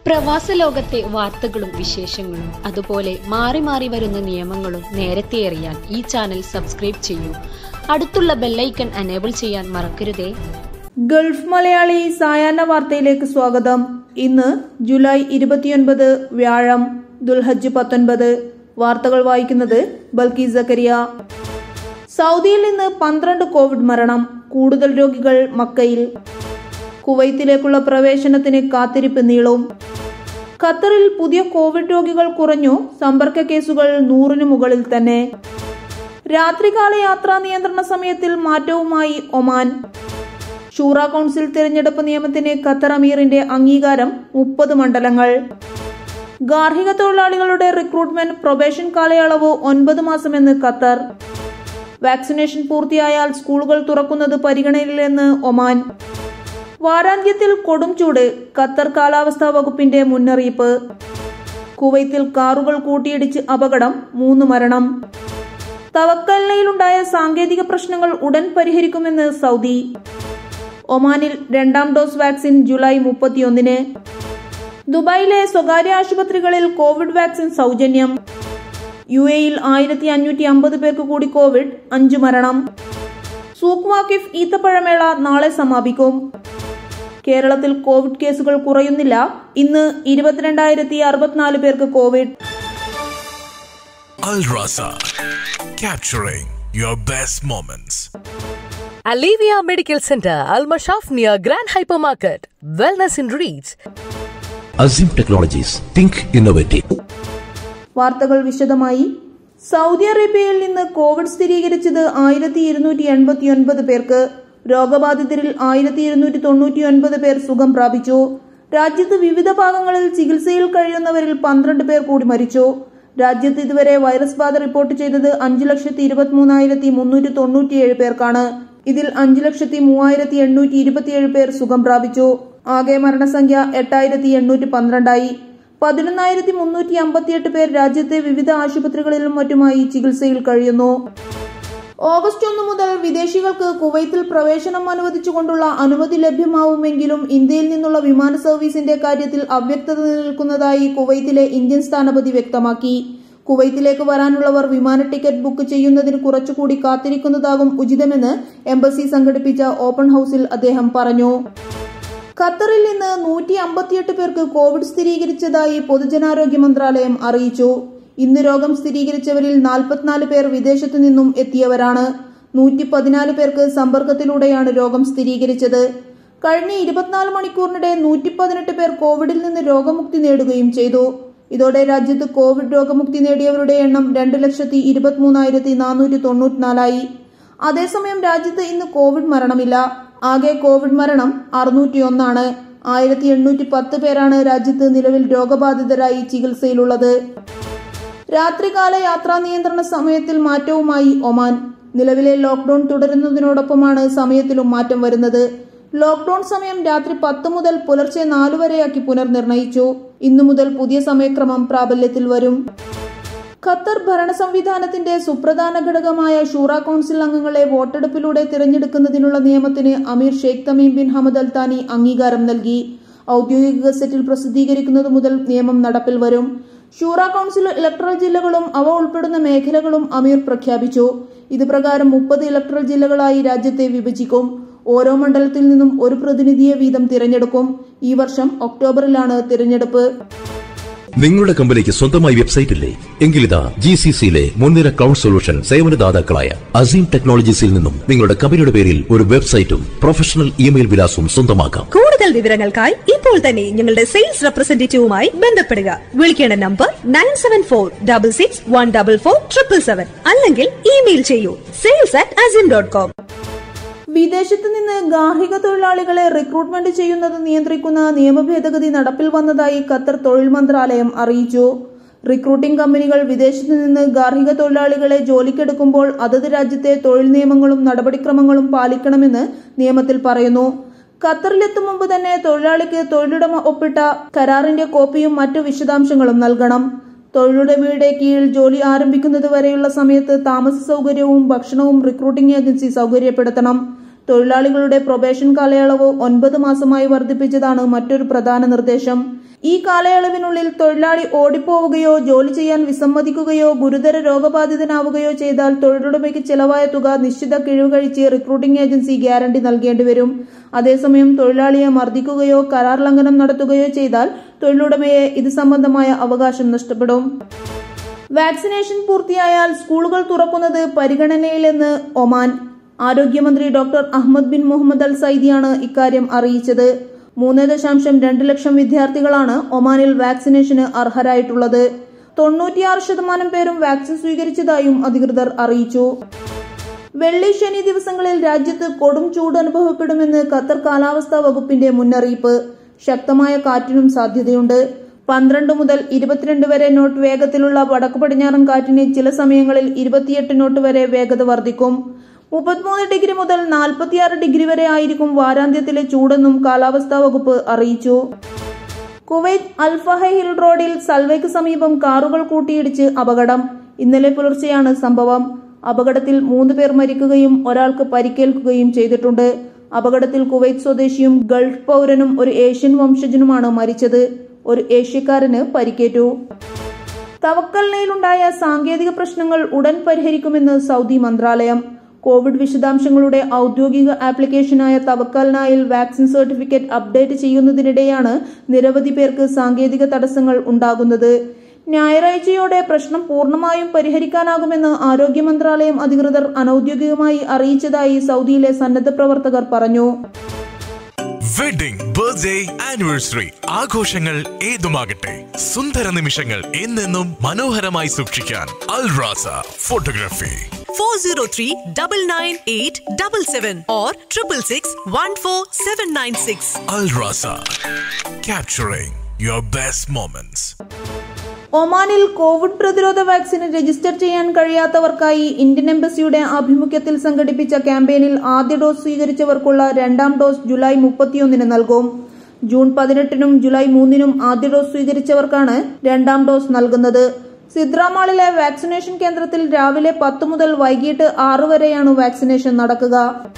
പ്രവാസ ലോകത്തെ വാർത്തകളും വിശേഷങ്ങളും അതുപോലെ മാറി മാറി വരുന്ന നിയമങ്ങളും നേരത്തെ അറിയാൻ ഈ ചാനൽ സബ്സ്ക്രൈബ് ചെയ്യൂ അടുത്തുള്ള ബെല്ലൈക്കൺ അനേബിൾ ചെയ്യാൻ മറക്കരുതേ ഗൾഫ് മലയാളി സായാഹ്ന വാർത്തയിലേക്ക് സ്വാഗതം ഇന്ന് ജൂലൈ ഇരുപത്തിയൊൻപത് വ്യാഴം ദുൽഹജ്ജ് പത്തൊൻപത് വാർത്തകൾ വായിക്കുന്നത് ബൽക്കി സക്കരിയ സൗദിയിൽ നിന്ന് പന്ത്രണ്ട് കോവിഡ് മരണം കൂടുതൽ രോഗികൾ മക്കയിൽ കുവൈത്തിലേക്കുള്ള പ്രവേശനത്തിന് കാത്തിരിപ്പ് നീളും ഖത്തറിൽ പുതിയ കോവിഡ് രോഗികൾ കുറഞ്ഞു സമ്പർക്ക കേസുകൾ നൂറിനു മുകളിൽ തന്നെ രാത്രികാല യാത്രാ നിയന്ത്രണ സമയത്തിൽ മാറ്റവുമായി ഒമാൻ ഷൂറ കൗൺസിൽ തിരഞ്ഞെടുപ്പ് നിയമത്തിന് ഖത്തർ അമീറിന്റെ അംഗീകാരം മുപ്പത് മണ്ഡലങ്ങൾ ഗാർഹിക തൊഴിലാളികളുടെ റിക്രൂട്ട്മെന്റ് പ്രൊബേഷൻ കാലയളവ് ഒൻപത് മാസമെന്ന് ഖത്തർ വാക്സിനേഷൻ പൂർത്തിയായാൽ സ്കൂളുകൾ തുറക്കുന്നത് പരിഗണനയിലെന്ന് ഒമാൻ വാരാന്ത്യത്തിൽ കൊടും ചൂട് ഖത്തർ കാലാവസ്ഥാ വകുപ്പിന്റെ മുന്നറിയിപ്പ് കുവൈത്തിൽ കാറുകൾ കൂട്ടിയിടിച്ച് അപകടം മൂന്ന് മരണം തവക്കലിനയിലുണ്ടായ സാങ്കേതിക പ്രശ്നങ്ങൾ ഉടൻ പരിഹരിക്കുമെന്ന് സൗദി ഒമാനിൽ രണ്ടാം ഡോസ് വാക്സിൻ ജൂലൈ മുപ്പത്തിയൊന്നിന് ദുബായിലെ സ്വകാര്യ ആശുപത്രികളിൽ കോവിഡ് വാക്സിൻ സൗജന്യം യു എയിൽ ആയിരത്തി അഞ്ഞൂറ്റി അമ്പത് പേർക്ക് കൂടി കോവിഡ് അഞ്ചു മരണം സൂക്ക് വാക്കിഫ് ഈത്തപ്പഴമേള നാളെ സമാപിക്കും കേരളത്തിൽ കോവിഡ് കേസുകൾ കുറയുന്നില്ല ഇന്ന് ഇരുപത്തിരണ്ടായിരത്തി അറുപത്തിനാല് പേർക്ക് covid Al Rasa, capturing your best moments. Alivia Medical Center, Al Mashaf near Grand Hypermarket. Wellness in Reach. Azim Technologies. Think innovative. വാർത്തകൾ വിശദമായി സൗദി അറേബ്യയിൽ നിന്ന് കോവിഡ് സ്ഥിരീകരിച്ചത് ആയിരത്തി ഇരുന്നൂറ്റി എൺപത്തി ഒൻപത് പേർക്ക് രോഗബാധിതരിൽ ആയിരത്തി ഇരുന്നൂറ്റി തൊണ്ണൂറ്റി ഒൻപത് പേർ സുഖം പ്രാപിച്ചു രാജ്യത്ത് വിവിധ ഭാഗങ്ങളിൽ ചികിത്സയിൽ കഴിയുന്നവരിൽ പന്ത്രണ്ട് പേർ കൂടി മരിച്ചു രാജ്യത്ത് ഇതുവരെ വൈറസ് ബാധ റിപ്പോർട്ട് ചെയ്തത് അഞ്ചു ലക്ഷത്തി ഇരുപത്തി മൂന്നായിരത്തി മുന്നൂറ്റി തൊണ്ണൂറ്റിയേഴ് പേർക്കാണ് ഇതിൽ അഞ്ചു ലക്ഷത്തി മൂവായിരത്തി എണ്ണൂറ്റി ഇരുപത്തിയേഴ് പേർ സുഖം പ്രാപിച്ചു ആകെ മരണസംഖ്യ എട്ടായിരത്തി എണ്ണൂറ്റി പന്ത്രണ്ടായി പതിനൊന്നായിരത്തി മുന്നൂറ്റി അമ്പത്തിയെട്ട് പേർ രാജ്യത്തെ വിവിധ ആശുപത്രികളിലും മറ്റുമായി ചികിത്സയിൽ കഴിയുന്നു ഓഗസ്റ്റ് ഒന്ന് മുതൽ വിദേശികൾക്ക് കുവൈത്തിൽ പ്രവേശനം അനുവദിച്ചുകൊണ്ടുള്ള അനുമതി ലഭ്യമാവുമെങ്കിലും ഇന്ത്യയിൽ നിന്നുള്ള വിമാന സർവീസിന്റെ കാര്യത്തിൽ അവ്യക്തത നിലനിൽക്കുന്നതായി കുവൈത്തിലെ ഇന്ത്യൻ സ്ഥാനപതി വ്യക്തമാക്കി കുവൈത്തിലേക്ക് വരാനുള്ളവർ വിമാന ടിക്കറ്റ് ബുക്ക് ചെയ്യുന്നതിന് കുറച്ചുകൂടി കാത്തിരിക്കുന്നതാകും ഉചിതമെന്ന് എംബസി സംഘടിപ്പിച്ച ഓപ്പൺ ഹൌസിൽ അദ്ദേഹം പറഞ്ഞു ഖത്തറിൽ നിന്ന് നൂറ്റി അമ്പത്തിയെട്ട് പേർക്ക് കോവിഡ് സ്ഥിരീകരിച്ചതായി പൊതുജനാരോഗ്യ മന്ത്രാലയം അറിയിച്ചു ഇന്ന് രോഗം സ്ഥിരീകരിച്ചവരിൽ നാൽപ്പത്തിനാല് പേർ വിദേശത്തു നിന്നും എത്തിയവരാണ് നൂറ്റി പതിനാല് പേർക്ക് സമ്പർക്കത്തിലൂടെയാണ് രോഗം സ്ഥിരീകരിച്ചത് കഴിഞ്ഞ ഇരുപത്തിനാല് മണിക്കൂറിനിടെ നൂറ്റി പതിനെട്ട് പേർ കോവിഡിൽ നിന്ന് രോഗമുക്തി നേടുകയും ചെയ്തു ഇതോടെ രാജ്യത്ത് കോവിഡ് രോഗമുക്തി നേടിയവരുടെ എണ്ണം രണ്ട് ലക്ഷത്തി ഇരുപത്തിമൂന്നായിരത്തി നാനൂറ്റി തൊണ്ണൂറ്റിനാലായി അതേസമയം രാജ്യത്ത് ഇന്ന് കോവിഡ് മരണമില്ല ആകെ കോവിഡ് മരണം അറുന്നൂറ്റി ഒന്നാണ് ആയിരത്തി എണ്ണൂറ്റി പത്ത് പേരാണ് രാജ്യത്ത് നിലവിൽ രോഗബാധിതരായി ചികിത്സയിലുള്ളത് രാത്രികാല യാത്രാ നിയന്ത്രണ സമയത്തിൽ മാറ്റവുമായി ഒമാൻ നിലവിലെ ലോക്ഡൌൺ തുടരുന്നതിനോടൊപ്പമാണ് സമയത്തിലും മാറ്റം വരുന്നത് ലോക്ഡൌൺ സമയം രാത്രി പത്ത് മുതൽ പുലർച്ചെ നാലു വരെയാക്കി പുനർനിർണയിച്ചു ഇന്നു മുതൽ പുതിയ സമയക്രമം പ്രാബല്യത്തിൽ വരും ഖത്തർ ഭരണ സംവിധാനത്തിന്റെ സുപ്രധാന ഘടകമായ ഷൂറ കൌൺസിൽ അംഗങ്ങളെ വോട്ടെടുപ്പിലൂടെ തിരഞ്ഞെടുക്കുന്നതിനുള്ള നിയമത്തിന് Amir Sheikh Tamim bin Hamad Al Thani അംഗീകാരം നൽകി ഔദ്യോഗിക ഗസറ്റിൽ പ്രസിദ്ധീകരിക്കുന്നത് മുതൽ നിയമം നടപ്പിൽ വരും ഷൂറ കൌൺസിൽ ഇലക്ട്രൽ ജില്ലകളും അവ ഉൾപ്പെടുന്ന മേഖലകളും അമീർ പ്രഖ്യാപിച്ചു ഇത് പ്രകാരം മുപ്പത് ഇലക്ട്രൽ ജില്ലകളായി രാജ്യത്തെ വിഭജിക്കും ഓരോ മണ്ഡലത്തിൽ നിന്നും ഒരു പ്രതിനിധിയെ വീതം തിരഞ്ഞെടുക്കും ഈ വർഷം ഒക്ടോബറിലാണ് തിരഞ്ഞെടുപ്പ് നിങ്ങളുടെ കമ്പനിക്ക് സ്വന്തമായി വെബ്സൈറ്റ് ഇല്ലേ എങ്കിലിതാ ജി സി സിയിലെ മുൻനിര ക്ലൗഡ് സൊല്യൂഷൻ സേവനദാതാക്കളായ അസീം ടെക്നോളജീസിൽ നിന്നും നിങ്ങളുടെ കമ്പനിയുടെ പേരിൽ ഒരു വെബ്സൈറ്റും പ്രൊഫഷണൽ ഇമെയിൽ വിലാസവും സ്വന്തമാക്കാം കൂടുതൽ വിവരങ്ങൾക്കായി ഇപ്പോൾ തന്നെ ഞങ്ങളുടെ സെയിൽസ് റെപ്രസെന്റേറ്റീവുമായി ബന്ധപ്പെടുക വിളിക്കേണ്ട number nine seven four double six one double four triple seven അല്ലെങ്കിൽ ഇമെയിൽ ചെയ്യൂ sales at Azeem dot com വിദേശത്ത് നിന്ന് ഗാർഹിക തൊഴിലാളികളെ റിക്രൂട്ട്മെന്റ് ചെയ്യുന്നത് നിയന്ത്രിക്കുന്ന നിയമ ഭേദഗതി നടപ്പിൽ വന്നതായി ഖത്തർ തൊഴിൽ മന്ത്രാലയം അറിയിച്ചു റിക്രൂട്ടിംഗ് കമ്പനികൾ വിദേശത്ത് നിന്ന് ഗാർഹിക തൊഴിലാളികളെ ജോലിക്കെടുക്കുമ്പോൾ അതത് രാജ്യത്തെ തൊഴിൽ നിയമങ്ങളും നടപടിക്രമങ്ങളും പാലിക്കണമെന്ന് നിയമത്തിൽ പറയുന്നു ഖത്തറിലെത്തും മുമ്പ് തന്നെ തൊഴിലാളിക്ക് തൊഴിലുടമ ഒപ്പിട്ട കരാറിന്റെ കോപ്പിയും മറ്റു വിശദാംശങ്ങളും നൽകണം തൊഴിലുടമയുടെ കീഴിൽ ജോലി ആരംഭിക്കുന്നത് വരെയുള്ള സമയത്ത് താമസ സൗകര്യവും ഭക്ഷണവും റിക്രൂട്ടിംഗ് ഏജൻസി സൗകര്യപ്പെടുത്തണം തൊഴിലാളികളുടെ പ്രൊബേഷൻ കാലയളവ് ഒൻപത് മാസമായി വർദ്ധിപ്പിച്ചതാണ് മറ്റൊരു പ്രധാന നിർദ്ദേശം ഈ കാലയളവിനുള്ളിൽ തൊഴിലാളി ഓടിപ്പോവുകയോ ജോലി ചെയ്യാൻ വിസമ്മതിക്കുകയോ ഗുരുതര രോഗബാധിതനാവുകയോ ചെയ്താൽ തൊഴിലുടമയ്ക്ക് ചെലവായ തുക നിശ്ചിത കിഴിവ് കഴിച്ച് റിക്രൂട്ടിംഗ് ഏജൻസി ഗ്യാരണ്ടി നൽകേണ്ടി വരും അതേസമയം തൊഴിലാളിയെ മർദ്ദിക്കുകയോ കരാർ ലംഘനം നടത്തുകയോ ചെയ്താൽ തൊഴിലുടമയെ ഇത് സംബന്ധമായ അവകാശം നഷ്ടപ്പെടും വാക്സിനേഷൻ പൂർത്തിയായാൽ സ്കൂളുകൾ തുറക്കുന്നത് പരിഗണനയിലെന്ന് ഒമാൻ ആരോഗ്യമന്ത്രി doctor Ahmed bin Mohammed al സൈദിയാണ് ഇക്കാര്യം അറിയിച്ചത് മൂന്ന് ദശാംശം രണ്ട് ലക്ഷം വിദ്യാർത്ഥികളാണ് ഒമാനിൽ വാക്സിനേഷന് അർഹരായിട്ടുള്ളത് തൊണ്ണൂറ്റിയാറ് ശതമാനം പേരും വാക്സിൻ സ്വീകരിച്ചതായും അധികൃതർ അറിയിച്ചു വെള്ളി ശനി ദിവസങ്ങളിൽ രാജ്യത്ത് കൊടും ചൂട് അനുഭവപ്പെടുമെന്ന് ഖത്തർ കാലാവസ്ഥാ വകുപ്പിന്റെ മുന്നറിയിപ്പ് ശക്തമായ കാറ്റിനും സാധ്യതയുണ്ട് പന്ത്രണ്ട് മുതൽ ഇരുപത്തിരണ്ട് വരെ നോട്ട് വേഗത്തിലുള്ള വടക്കു പടിഞ്ഞാറൻ കാറ്റിന് ചില സമയങ്ങളിൽ ഇരുപത്തിയെട്ട് നോട്ട് വരെ വേഗത വർദ്ധിക്കും മുപ്പത്തിമൂന്ന് ഡിഗ്രി മുതൽ നാൽപ്പത്തിയാറ് ഡിഗ്രി വരെ ആയിരിക്കും വാരാന്ത്യത്തിലെ ചൂടെന്നും കാലാവസ്ഥാ വകുപ്പ് അറിയിച്ചു കുവൈറ്റ് അൽഫഹ ഹിൽ റോഡിൽ സൽവയ്ക്ക് സമീപം കാറുകൾ കൂട്ടിയിടിച്ച് അപകടം ഇന്നലെ പുലർച്ചെയാണ് സംഭവം അപകടത്തിൽ മൂന്ന് പേർ മരിക്കുകയും ഒരാൾക്ക് പരിക്കേൽക്കുകയും ചെയ്തിട്ടുണ്ട് അപകടത്തിൽ കുവൈറ്റ് സ്വദേശിയും ഗൾഫ് പൗരനും ഒരു ഏഷ്യൻ വംശജനുമാണ് മരിച്ചത് ഒരു ഏഷ്യക്കാരന് പരിക്കേറ്റു തവക്കൽനയിലുണ്ടായ സാങ്കേതിക പ്രശ്നങ്ങൾ ഉടൻ പരിഹരിക്കുമെന്ന് സൗദി മന്ത്രാലയം കോവിഡ് വിശദാംശങ്ങളുടെ ഔദ്യോഗിക ആപ്ലിക്കേഷനായ തവക്കൽനായിൽ വാക്സിൻ സർട്ടിഫിക്കറ്റ് അപ്ഡേറ്റ് ചെയ്യുന്നതിനിടെയാണ് നിരവധി പേർക്ക് സാങ്കേതിക തടസ്സങ്ങൾ ഉണ്ടാകുന്നത് ഞായറാഴ്ചയോടെ പ്രശ്നം പൂർണ്ണമായും പരിഹരിക്കാനാകുമെന്ന് ആരോഗ്യ മന്ത്രാലയം അധികൃതർ അനൌദ്യോഗികമായി അറിയിച്ചതായി സൗദിയിലെ സന്നദ്ധ പ്രവർത്തകർ പറഞ്ഞു വെഡിംഗ് ബർത്ത്ഡേ ആനിവേഴ്സറി ആഘോഷങ്ങൾ ഏതുമാകട്ടെ സുന്ദര നിമിഷങ്ങൾ എന്നെന്നും മനോഹരമായി സൂക്ഷിക്കാൻ Al Rasa photography 403 998 77 or 666 14796. Al Rasa capturing your best moments ഒമാനിൽ കോവിഡ് പ്രതിരോധ വാക്സിന് രജിസ്റ്റർ ചെയ്യാൻ കഴിയാത്തവർക്കായി ഇന്ത്യൻ എംബസിയുടെ ആഭിമുഖ്യത്തിൽ സംഘടിപ്പിച്ച ക്യാമ്പയിനിൽ ആദ്യ ഡോസ് സ്വീകരിച്ചവർക്കുള്ള രണ്ടാം ഡോസ് ജൂലൈ മുപ്പത്തിയൊന്നിന് നൽകും ജൂൺ പതിനെട്ടിനും ജൂലൈ മൂന്നിനും ആദ്യ ഡോസ് സ്വീകരിച്ചവർക്കാണ് രണ്ടാം ഡോസ് നൽകുന്നത് സിദ്രാമാളിലെ വാക്സിനേഷൻ കേന്ദ്രത്തിൽ രാവിലെ പത്ത് മുതൽ വൈകിട്ട് ആറ് വരെയാണ് വാക്സിനേഷൻ നടക്കുക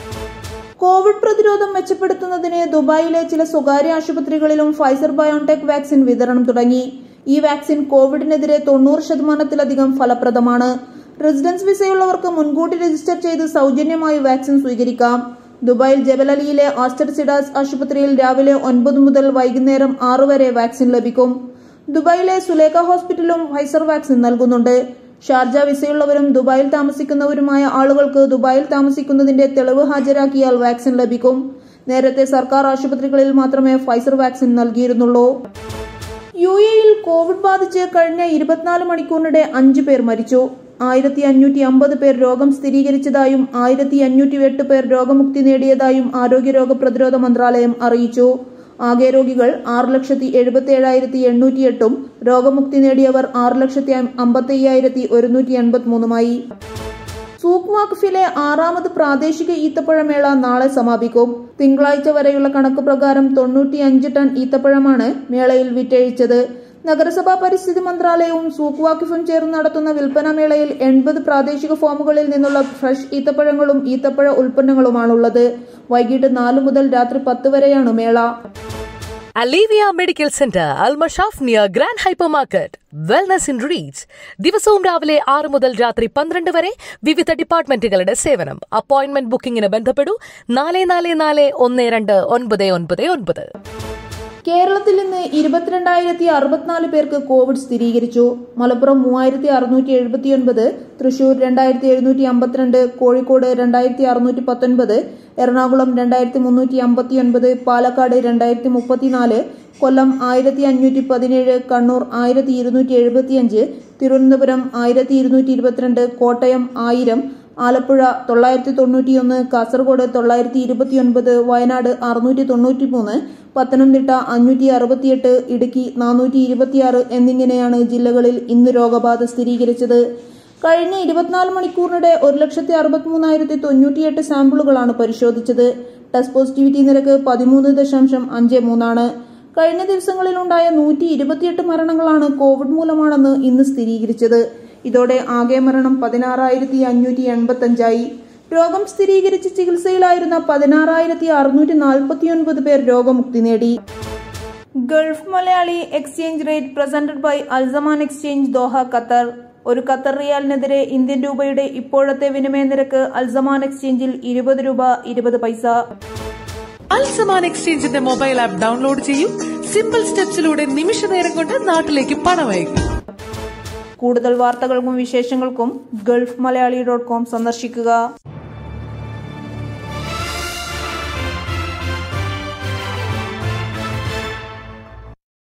കോവിഡ് പ്രതിരോധം മെച്ചപ്പെടുത്തുന്നതിന് ദുബായിലെ ചില സ്വകാര്യ ആശുപത്രികളിലും ഫൈസർ ബയോൺടെക് വാക്സിൻ വിതരണം തുടങ്ങി ഈ വാക്സിൻ കോവിഡിനെതിരെ തൊണ്ണൂറ് ശതമാനത്തിലധികം ഫലപ്രദമാണ് റെസിഡൻസ് വിസയുള്ളവർക്ക് മുൻകൂട്ടി രജിസ്റ്റർ ചെയ്ത് സൗജന്യമായി വാക്സിൻ സ്വീകരിക്കാം ദുബായിൽ ജബലലിയിലെ ആസ്റ്റർ സിഡാസ് ആശുപത്രിയിൽ രാവിലെ ഒൻപത് മുതൽ വൈകുന്നേരം ആറ് വരെ വാക്സിൻ ലഭിക്കും ദുബായിലെ സുലേഖ ഹോസ്പിറ്റലും ഫൈസർ വാക്സിൻ നൽകുന്നുണ്ട് ഷാർജ വിസയുള്ളവരും ദുബായിൽ താമസിക്കുന്നവരുമായ ആളുകൾക്ക് ദുബായിൽ താമസിക്കുന്നതിന്റെ തെളിവ് ഹാജരാക്കിയാൽ വാക്സിൻ ലഭിക്കും നേരത്തെ സർക്കാർ ആശുപത്രികളിൽ മാത്രമേ ഫൈസർ വാക്സിൻ നൽകിയിരുന്നുള്ളൂ യു എയിൽ കോവിഡ് ബാധിച്ച് കഴിഞ്ഞ ഇരുപത്തിനാല് മണിക്കൂറിനിടെ അഞ്ചു പേർ മരിച്ചു ആയിരത്തി അഞ്ഞൂറ്റി അമ്പത് പേർ രോഗം സ്ഥിരീകരിച്ചതായും ആയിരത്തി അഞ്ഞൂറ്റി എട്ട് പേർ രോഗമുക്തി നേടിയതായും ആരോഗ്യരോഗ പ്രതിരോധ മന്ത്രാലയം അറിയിച്ചു ആകെ രോഗികൾ ആറ് ലക്ഷത്തി എഴുപത്തി ഏഴായിരത്തി എണ്ണൂറ്റി എട്ടും രോഗമുക്തി നേടിയവർ ആറ് ലക്ഷത്തി അമ്പത്തി അയ്യായിരത്തി ഒരുന്നൂറ്റി എൺപത്തി മൂന്നുമായി സൂക്ക് വാക്ഫിലെ ആറാമത് പ്രാദേശിക ഈത്തപ്പഴമേള നാളെ സമാപിക്കും തിങ്കളാഴ്ച വരെയുള്ള കണക്ക് പ്രകാരം തൊണ്ണൂറ്റിയഞ്ച് ടൺ ഈത്തപ്പഴമാണ് മേളയിൽ വിറ്റഴിച്ചത് നഗരസഭാ പരിസ്ഥിതി മന്ത്രാലയവും സൂക്ക് വാക്കിഫും ചേർന്ന് നടത്തുന്ന വിൽപ്പന മേളയിൽ എൺപത് പ്രാദേശിക ഫാമുകളിൽ നിന്നുള്ള ഫ്രഷ് ഈത്തപ്പഴങ്ങളും ഈത്തപ്പഴ ഉൽപ്പന്നങ്ങളുമാണുള്ളത് വൈകിട്ട് നാല് മുതൽ രാത്രി പത്ത് വരെയാണ് മേള Alivia medical centre Al Mashaf near grand hypermarket wellness in reach ദിവസവും രാവിലെ ആറ് മുതൽ രാത്രി പന്ത്രണ്ട് വരെ വിവിധ ഡിപ്പാർട്ട്മെന്റുകളുടെ സേവനം അപ്പോയിന്റ്മെന്റ് ബുക്കിംഗിന് ബന്ധപ്പെടൂ നാല് നാല് നാല് ഒന്ന് രണ്ട് ഒൻപത് ഒൻപത് ഒൻപത് കേരളത്തിൽ ഇന്ന് ഇരുപത്തിരണ്ടായിരത്തി അറുപത്തിനാല് പേർക്ക് കോവിഡ് സ്ഥിരീകരിച്ചു മലപ്പുറം മൂവായിരത്തി അറുന്നൂറ്റി എഴുപത്തിയൊൻപത് തൃശൂർ രണ്ടായിരത്തി എഴുന്നൂറ്റി അമ്പത്തിരണ്ട് കോഴിക്കോട് രണ്ടായിരത്തി അറുന്നൂറ്റി പത്തൊൻപത് എറണാകുളം രണ്ടായിരത്തി മുന്നൂറ്റി അമ്പത്തിയൊൻപത് പാലക്കാട് രണ്ടായിരത്തി മുപ്പത്തിനാല് കൊല്ലം ആയിരത്തി അഞ്ഞൂറ്റി പതിനേഴ് കണ്ണൂർ ആയിരത്തി ഇരുന്നൂറ്റി എഴുപത്തിയഞ്ച് തിരുവനന്തപുരം ആയിരത്തി ഇരുന്നൂറ്റി ഇരുപത്തിരണ്ട് കോട്ടയം ആയിരം ആലപ്പുഴ തൊള്ളായിരത്തി തൊണ്ണൂറ്റിയൊന്ന് കാസർഗോഡ് തൊള്ളായിരത്തി ഇരുപത്തിയൊൻപത് വയനാട് അറുന്നൂറ്റി തൊണ്ണൂറ്റി മൂന്ന് പത്തനംതിട്ട അഞ്ഞൂറ്റി അറുപത്തിയെട്ട് ഇടുക്കി നാനൂറ്റി ഇരുപത്തിയാറ് എന്നിങ്ങനെയാണ് ജില്ലകളിൽ ഇന്ന് രോഗബാധ സ്ഥിരീകരിച്ചത് കഴിഞ്ഞ ഇരുപത്തിനാല് മണിക്കൂറിനിടെ ഒരു ലക്ഷത്തി അറുപത്തിമൂന്നായിരത്തി തൊണ്ണൂറ്റിയെട്ട് സാമ്പിളുകളാണ് പരിശോധിച്ചത് ടെസ്റ്റ് പോസിറ്റിവിറ്റി നിരക്ക് പതിമൂന്ന് ദശാംശം അഞ്ച് മൂന്നാണ് കഴിഞ്ഞ ദിവസങ്ങളിലുണ്ടായ നൂറ്റി ഇരുപത്തിയെട്ട് മരണങ്ങളാണ് കോവിഡ് മൂലമാണെന്ന് ഇന്ന് സ്ഥിരീകരിച്ചത് ഇതോടെ ആകെ മരണം പതിനാറായിരത്തി അഞ്ഞൂറ്റി എൺപത്തി അഞ്ചായി രോഗം സ്ഥിരീകരിച്ച് ചികിത്സയിലായിരുന്ന പതിനാറായിരത്തി അറുന്നൂറ്റി നാൽപ്പത്തിയൊൻപത് പേർ രോഗമുക്തി നേടി gulf Malayali exchange rate presented by Al Zaman exchange Doha Qatar ഒരു ഖത്തർ റിയാലിനെതിരെ ഇന്ത്യൻ രൂപയുടെ ഇപ്പോഴത്തെ വിനിമയ നിരക്ക് അൽസമാൻ എക്സ്ചേഞ്ചിൽ ഇരുപത് രൂപ ഇരുപത് പൈസ അൽസമാൻ എക്സ്ചേഞ്ചിന്റെ മൊബൈൽ ആപ്പ് ഡൗൺലോഡ് ചെയ്യൂ സിമ്പിൾ സ്റ്റെപ്സിലൂടെ നിമിഷ നേരം കൊണ്ട് നാട്ടിലേക്ക് പണം അയക്കും കൂടുതൽ വാർത്തകൾക്കും വിശേഷങ്ങൾക്കും ഗൾഫ് മലയാളി ഡോട്ട് കോം സന്ദർശിക്കുക